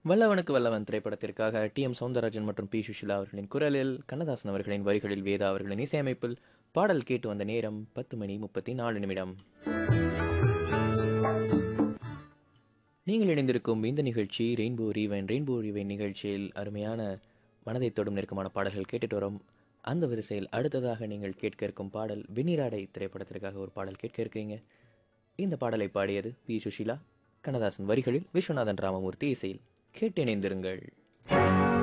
வல்லவனுக்கு வல்லவன் திரைப்படத்திற்காக D M Soundararajan மற்றும் பி சுஷிலா அவர்களின் குரலில் கண்ணதாசன் அவர்களின் வரிகளில் வேதா அவர்களின் இசையமைப்பில் பாடல் கேட்டு வந்த நேரம் பத்து மணி முப்பத்தி நாலு நிமிடம் நீங்கள் இணைந்திருக்கும் இந்த நிகழ்ச்சி ரெயின்போ ரீவன் ரெயின்போ ரீவன் நிகழ்ச்சியில் அருமையான மனதை தொடும் நெருக்கமான பாடல்கள் கேட்டுட்டு வரோம் அந்த வரிசையில் அடுத்ததாக நீங்கள் கேட்க இருக்கும் பாடல் வெண்ணிராடை திரைப்படத்திற்காக ஒரு பாடல் கேட்க இருக்கீங்க இந்த பாடலை பாடியது பி சுஷீலா கண்ணதாசன் வரிகளில் விஸ்வநாதன் ராமமூர்த்தி இசையில் கேட்டு இணைந்திருங்கள்